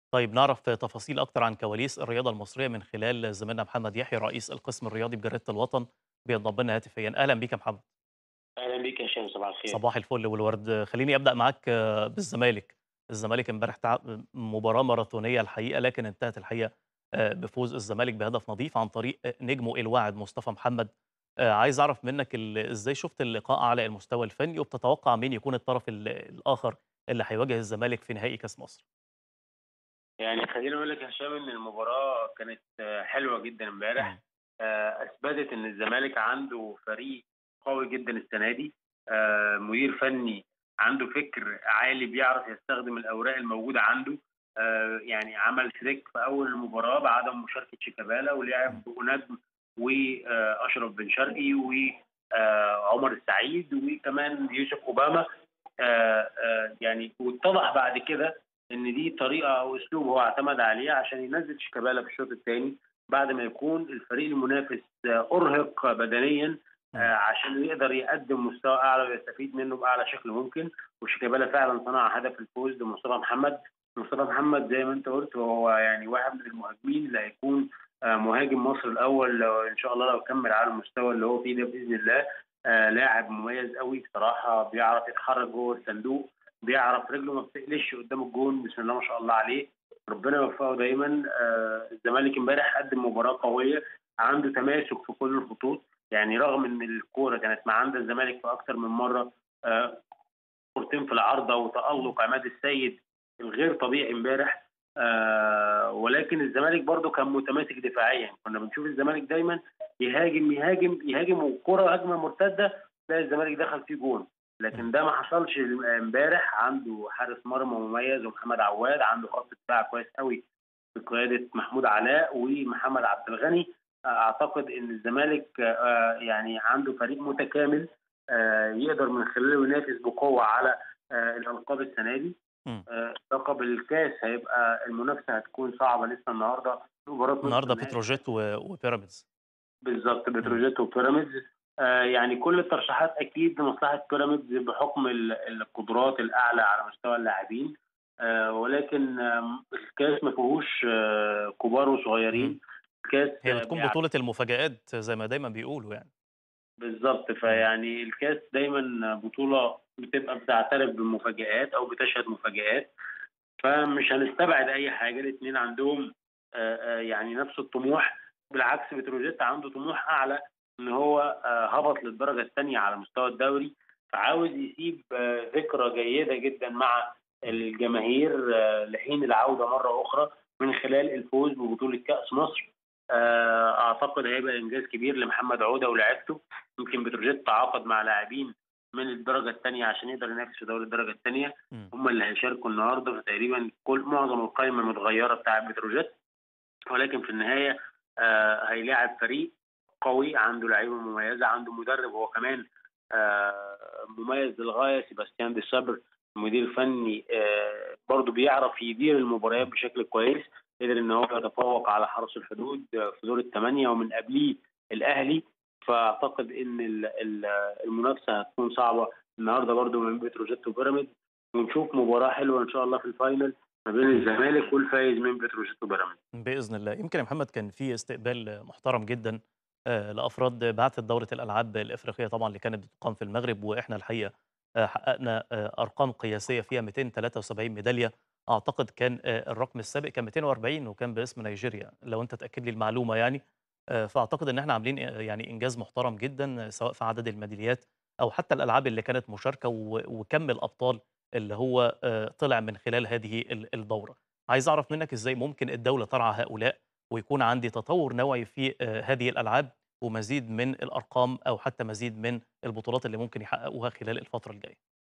طيب نعرف تفاصيل أكتر عن كواليس الرياضة المصرية من خلال زميلنا محمد يحيى رئيس القسم الرياضي بجريدة الوطن بينضم لنا هاتفيا أهلا بيك يا محمد أهلا بيك يا هشام صباح الخير صباح الفل والورد خليني أبدأ معاك آه، بالزمالك الزمالك امبارح تع... مباراة ماراثونية الحقيقة لكن انتهت الحقيقة آه، بفوز الزمالك بهدف نظيف عن طريق آه، نجمه الواعد مصطفى محمد آه، عايز أعرف منك ال- إزاي شفت اللقاء على المستوى الفني وبتتوقع مين يكون الطرف ال- الآخر اللي هيواجه الزمالك في نهائي كأس مصر يعني خليني أقول لك يا هشام إن المباراة كانت آه، حلوة جدا امبارح آه، أثبتت إن الزمالك عنده فريق قوي جدا السنة دي آه، مدير فني عنده فكر عالي بيعرف يستخدم الأوراق الموجودة عنده آه، يعني عمل تريك في أول المباراة بعدم مشاركة شيكابالا ولعب بونجم وأشرف بن شرقي وعمر السعيد وكمان يوسف أوباما آه، آه، يعني واتضح بعد كده ان دي طريقه او اسلوب هو اعتمد عليه عشان ينزل شيكابالا في الشوط الثاني بعد ما يكون الفريق المنافس آه، ارهق بدنيا آه، عشان يقدر يقدم مستوى اعلى ويستفيد منه باعلى شكل ممكن وشيكابالا فعلا صنع هدف الفوز لمصطفى محمد مصطفى محمد زي ما انت قلت هو يعني واحد من المهاجمين اللي هيكون آه، مهاجم مصر الاول لو ان شاء الله لو كمل على المستوى اللي هو فيه ده باذن الله آه، لاعب مميز قوي بصراحه بيعرف يتحرك جوه الصندوق بيعرف رجله ما بتقلش قدام الجون بسم الله ما شاء الله عليه ربنا يوفقه دايما آه، الزمالك امبارح قدم مباراه قويه عنده تماسك في كل الخطوط يعني رغم ان الكوره كانت مع عند الزمالك في اكثر من مره آه، كورتين في العارضه وتالق عماد السيد الغير طبيعي امبارح آه ولكن الزمالك برضه كان متماسك دفاعيا كنا بنشوف الزمالك دايما يهاجم يهاجم يهاجم والكره هجمه مرتده تلاقي الزمالك دخل فيه جون لكن ده ما حصلش امبارح عنده حارس مرمى مميز ومحمد عواد عنده خط دفاع كويس قوي بقياده محمود علاء ومحمد عبد الغني آه، اعتقد ان الزمالك آه، يعني عنده فريق متكامل آه، يقدر من خلاله ينافس بقوه على آه، الالقاب السنه دي مم. آه، لقب الكاس هيبقى المنافسه هتكون صعبه لسه النهارده مباراه نصف النهارده النهائي. بتروجيت و- وبيراميدز بالظبط بتروجيت وبيراميدز آه يعني كل الترشيحات اكيد لمصلحه بيراميدز بحكم ال- القدرات الاعلى على مستوى اللاعبين آه ولكن آم، الكاس ما فيهوش آه كبار وصغيرين الكاس هي آه، بتكون بيع- بطولة المفاجآت زي ما دايما بيقولوا يعني بالظبط فيعني الكاس دايما بطوله بتبقى بتعترف بالمفاجآت او بتشهد مفاجآت فمش هنستبعد اي حاجه الاثنين عندهم آه، آه، يعني نفس الطموح بالعكس بتروجيت عنده طموح اعلى ان هو آه، هبط للدرجه الثانيه على مستوى الدوري فعاوز يسيب آه، ذكرى جيده جدا مع الجماهير آه، لحين العوده مره اخرى من خلال الفوز ببطوله كاس مصر آه، اعتقد هيبقى انجاز كبير لمحمد عوده ولاعيبته يمكن بتروجيت تعاقد مع لاعبين من الدرجه الثانيه عشان يقدر ينافس في دوري الدرجه الثانيه مم. هم اللي هيشاركوا النهارده فتقريبا كل معظم القائمه متغيره بتاع بتروجيت ولكن في النهايه آه هيلاعب فريق قوي عنده لعيبه مميزه عنده مدرب هو كمان آه مميز للغايه سيباستيان دي صبر مدير فني آه برضه بيعرف يدير المباريات بشكل كويس قدر ان هو يتفوق على حرس الحدود آه، في دور الثمانيه ومن قبليه الاهلي فاعتقد ان ال- ال- المنافسه هتكون صعبه النهارده برضه من بتروجيت وبيراميدز ونشوف مباراه حلوه ان شاء الله في الفاينل ما بين الزمالك والفايز من بتروجيت وبيراميدز بإذن الله يمكن يا محمد كان في استقبال محترم جدا آه، لأفراد بعثة دورة الألعاب الإفريقية طبعا اللي كانت بتقام في المغرب وإحنا الحقيقة آه، حققنا آه، أرقام قياسية فيها 273 ميدالية أعتقد كان آه، الرقم السابق كان 240 وكان باسم نيجيريا لو أنت تأكد لي المعلومة يعني آه، فأعتقد إن إحنا عاملين آه، يعني إنجاز محترم جدا آه، سواء في عدد الميداليات أو حتى الألعاب اللي كانت مشاركة و- وكم الأبطال اللي هو آه، طلع من خلال هذه ال- الدورة عايز أعرف منك إزاي ممكن الدولة ترعى هؤلاء ويكون عندي تطور نوعي في آه، هذه الألعاب ومزيد من الأرقام أو حتى مزيد من البطولات اللي ممكن يحققوها خلال الفترة الجاية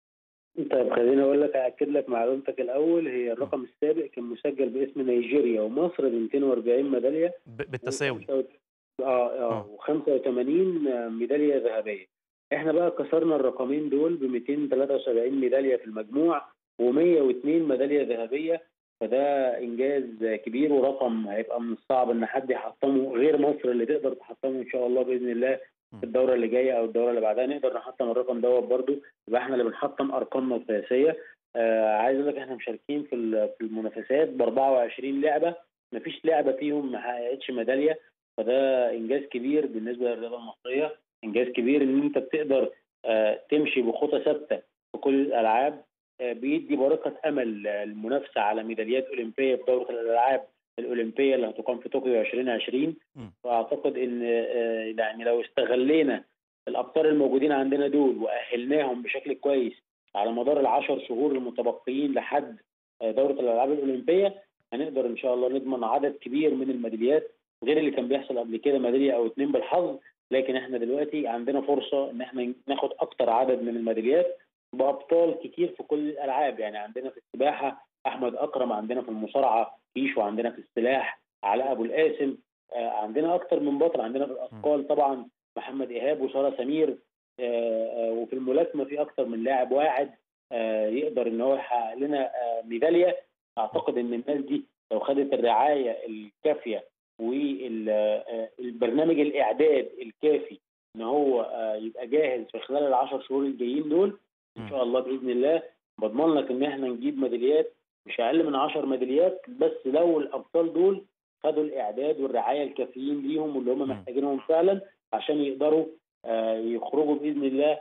طيب خليني اقول لك اكد لك معلومتك الاول هي الرقم السابق كان مسجل باسم نيجيريا ومصر ب 240 ميداليه ب- بالتساوي اه اه آه. و85 ميداليه ذهبيه احنا بقى كسرنا الرقمين دول ب 273 ميداليه في المجموع و102 ميداليه ذهبيه فده انجاز كبير ورقم هيبقى من الصعب ان حد يحطمه غير مصر اللي تقدر تحطمه ان شاء الله باذن الله في الدوره اللي جايه او الدوره اللي بعدها نقدر نحطم الرقم دوت برضو يبقى احنا اللي بنحطم ارقامنا القياسيه آآ عايز أقول لك إحنا مشاركين في ال في المنافسات ب24 لعبة، ما فيش لعبة فيهم ما حققتش ميدالية، فده إنجاز كبير بالنسبة للرياضة المصرية، إنجاز كبير إن أنت بتقدر آآ تمشي بخطى ثابتة في كل الألعاب، آآ بيدّي بارقة أمل للمنافسة على ميداليات أولمبية في دورة الألعاب الأولمبية اللي هتُقام في طوكيو 2020 إمم. فأعتقد إن آآ يعني لو استغلينا الأبطال الموجودين عندنا دول وأهّلناهم بشكل كويس على مدار ال10 شهور المتبقيين لحد آآ دورة الألعاب الأولمبية، هنقدر إن شاء الله نضمن عدد كبير من الميداليات غير اللي كان بيحصل قبل كده ميدالية أو 2 بالحظ، لكن إحنا دلوقتي عندنا فرصة إن إحنا ناخد أكتر عدد من الميداليات بأبطال كتير في كل الألعاب، يعني عندنا في السباحة أحمد أكرم، عندنا في المصارعة كيشو، عندنا في السلاح علاء أبو القاسم، آآ عندنا أكتر من بطل، عندنا في إمم. الأثقال طبعًا محمد إيهاب وسارة سمير، آآ وفي الملاكمة في أكتر من لاعب واعد آآ يقدر إن هو يحقق لنا آآ ميدالية، أعتقد إن الناس دي لو خدت الرعاية الكافية وال آآ البرنامج الإعداد الكافي إن هو آآ يبقى جاهز في خلال ال10 شهور الجايين دول، إن إمم. شاء الله بإذن الله باضمن لك إن إحنا نجيب ميداليات مش أقل من 10 ميداليات، بس لو الأبطال دول خدوا الإعداد والرعاية الكافيين ليهم واللي هم إمم. محتاجينهم فعلًا عشان يقدروا آآ يخرجوا بإذن الله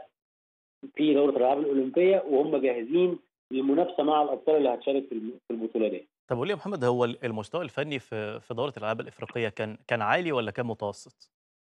في دورة الألعاب الأولمبية وهم جاهزين للمنافسة مع الأبطال اللي هتشارك في الم في البطولة ديّة. طب قُل لي يا محمد هو ال المستوى الفني في في دورة الألعاب الإفريقية كان كان عالي والّا كان متوسط؟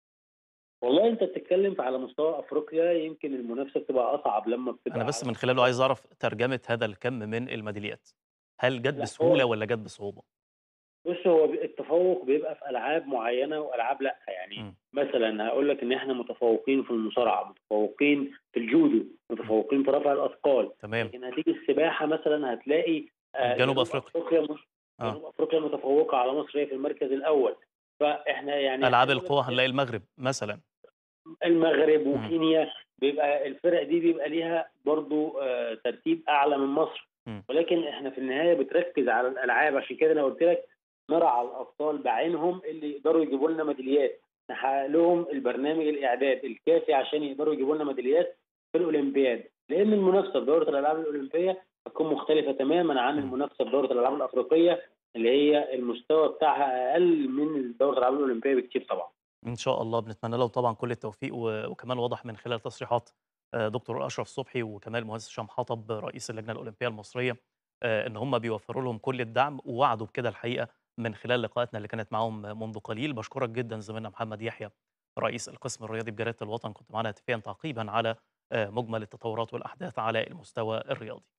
والله أنت بتتكلم في على مستوى أفريقيا يمكن المنافسة بتبقى أصعب لمّا أنا بتبقى بس على من خلاله مستوى عايز أعرف ترجمة هذا الكم من الميداليات، هل جات لأ بسهولة هو والّا جات بصعوبة؟ بُص هو ب التفوق بيبقى في ألعاب معينة وألعاب لأ، يعني إمم. مثلًا هاقول لك إن إحنا متفوقين في المصارعة، متفوقين في الجودو، إمم. متفوقين في رفع الأثقال، تمام. لكن هتيجي السباحة مثلًا هتلاقي آآ جنوب جنوب أفريقيا. أفريقيا مش آه. جنوب أفريقيا متفوقة على مصر هي في المركز الأول، فإحنا يعني ألعاب عايز أقول لك القوى إن هنلاقي المغرب مثلًا. المغرب إمم. وكينيا بيبقى الفرق دي بيبقى ليها برضه آآ ترتيب أعلى من مصر، إمم. ولكن إحنا في النهاية بتركز على الألعاب عشان كده أنا قُلت لك نرعى الأبطال بعينهم اللي يقدروا يجيبوا لنا ميداليات، نحقق لهم البرنامج الإعداد الكافي عشان يقدروا يجيبوا لنا ميداليات في الأولمبياد، لأن المنافسة في دورة الألعاب الأولمبية هتكون مختلفة تمامًا عن إمم. المنافسة في دورة الألعاب الأفريقية اللي هي المستوى بتاعها أقل من دورة الألعاب الأولمبية بكتير طبعًا. إن شاء الله بنتمنى له طبعًا كل التوفيق و وكمان واضح من خلال تصريحات آآ دكتور أشرف صبحي وكمان المهندس هشام حطب رئيس اللجنة الأولمبية المصرية آآ إن هم بيوفروا لهم كل الدعم ووعدوا بكده الحقيقة من خلال لقاءاتنا اللي كانت معاهم منذ قليل، باشكرك جدًا زميلنا محمد يحيى رئيس القسم الرياضي بجريدة الوطن كنت معانا هاتفيًا تعقيبًا على آآ مجمل التطورات والأحداث على المستوى الرياضي.